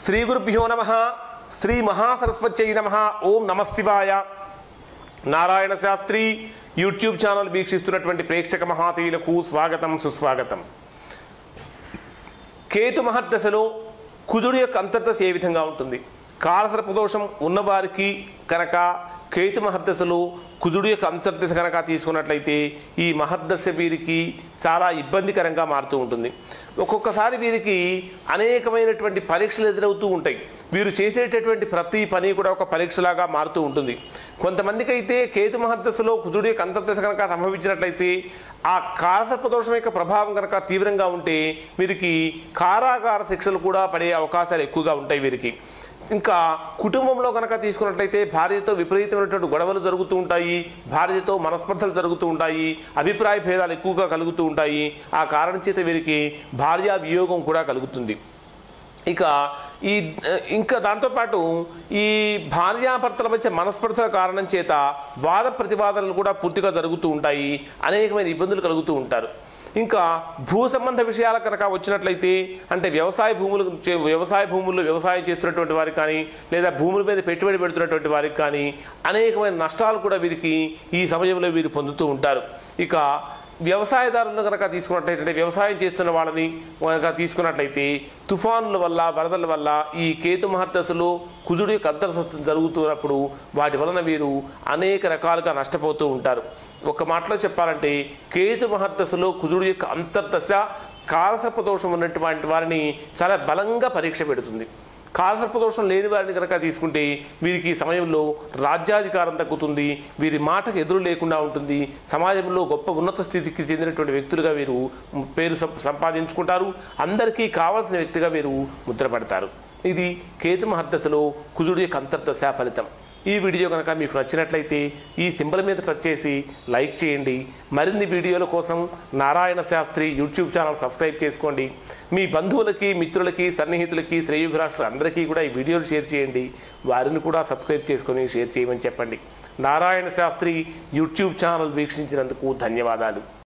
శ్రీ గురుభ్యో నమ శ్రీ మహాసరస్వత్యై నమ ఓం నమశివాయ నారాయణ శాస్త్రి యూట్యూబ్ ఛానల్ వీక్షిస్తున్నటువంటి ప్రేక్షక మహాశీలకు స్వాగతం సుస్వాగతం కేతు మహర్దశలో కుజుడు యొక్క అంతర్దశ ఏ విధంగా ఉంటుంది కాలసర్ప దోషం ఉన్నవారికి కనుక కేతు మహర్దశలో కుజుడు యొక్క అంతర్దశ కనుక తీసుకున్నట్లయితే ఈ మహర్దశ వీరికి చాలా ఇబ్బందికరంగా మారుతూ ఉంటుంది ఒక్కొక్కసారి వీరికి అనేకమైనటువంటి పరీక్షలు ఎదురవుతూ ఉంటాయి వీరు చేసేటటువంటి ప్రతి పని కూడా ఒక పరీక్షలాగా మారుతూ ఉంటుంది కొంతమందికి అయితే కేతు మహర్దశలో కుజుడు యొక్క అంతర్దశ కనుక సంభవించినట్లయితే ఆ కాలసర్పదోషం యొక్క ప్రభావం కనుక తీవ్రంగా ఉంటే వీరికి కారాగార శిక్షలు కూడా పడే అవకాశాలు ఎక్కువగా ఉంటాయి వీరికి ఇంకా కుటుంబంలో కనుక తీసుకున్నట్లయితే భార్యతో విపరీతమైనటువంటి గొడవలు జరుగుతూ ఉంటాయి భార్యతో మనస్పర్ధలు జరుగుతూ ఉంటాయి అభిప్రాయ భేదాలు ఎక్కువగా కలుగుతూ ఉంటాయి ఆ కారణం చేత వీరికి భార్యా వియోగం కూడా కలుగుతుంది ఇక ఈ ఇంకా దాంతోపాటు ఈ భార్యాభర్తల మధ్య మనస్పర్ధల కారణం చేత వాద ప్రతివాదనలు కూడా పూర్తిగా జరుగుతూ ఉంటాయి అనేకమైన ఇబ్బందులు కలుగుతూ ఉంటారు ఇంకా భూ సంబంధ విషయాల కనుక వచ్చినట్లయితే అంటే వ్యవసాయ భూములు చే- వ్యవసాయ భూముల్లో వ్యవసాయం చేస్తున్నటువంటి వారికి కానీ లేదా భూముల మీద పెట్టుబడి పెడుతున్నటువంటి వారికి కానీ అనేకమైన నష్టాలు కూడా వీరికి ఈ సమయంలో వీరు పొందుతూ ఉంటారు ఇక వ్యవసాయదారులను కనుక తీసుకున్నట్లయితే వ్యవసాయం చేస్తున్న వాళ్ళని కనుక తీసుకున్నట్లయితే తుఫానుల వల్ల వరదల వల్ల ఈ కేతు మహర్దశలో కుజుడు యొక్క అంతర్సత్వం జరుగుతున్నప్పుడు వాటి వలన వీరు అనేక రకాలుగా నష్టపోతూ ఉంటారు ఒక మాటలో చెప్పాలంటే కేతు మహర్దశలో కుజుడు యొక్క అంతర్దశ కాలసర్ప దోషం ఉన్నటువంటి వారిని చాలా బలంగా పరీక్ష పెడుతుంది కాలసర్పదోషం లేని వారిని కనుక తీసుకుంటే వీరికి ఈ సమయంలో రాజ్యాధికారం తగ్గుతుంది వీరి మాటకు ఎదురు లేకుండా ఉంటుంది సమాజంలో గొప్ప ఉన్నత స్థితికి చెందినటువంటి వ్యక్తులుగా వీరు పేరు సం- సంపాదించుకుంటారు అందరికీ కావాల్సిన వ్యక్తిగా వీరు ముద్రపడతారు ఇది కేతు మహర్దశలో కుజుడు యొక్క అంతర్దశ ఫలితం ఈ వీడియో కనుక మీకు నచ్చినట్లయితే ఈ సింబల్ మీద టచ్ చేసి లైక్ చేయండి మరిన్ని వీడియోల కోసం Narayana Shastri YouTube channel subscribe చేసుకోండి మీ బంధువులకి మిత్రులకి సన్నిహితులకి శ్రేయోభిలాషులు అందరికీ కూడా ఈ వీడియోలు షేర్ చేయండి వారిని కూడా సబ్స్క్రైబ్ చేసుకొని షేర్ చేయమని చెప్పండి నారాయణ శాస్త్రి యూట్యూబ్ ఛానల్ వీక్షించినందుకు ధన్యవాదాలు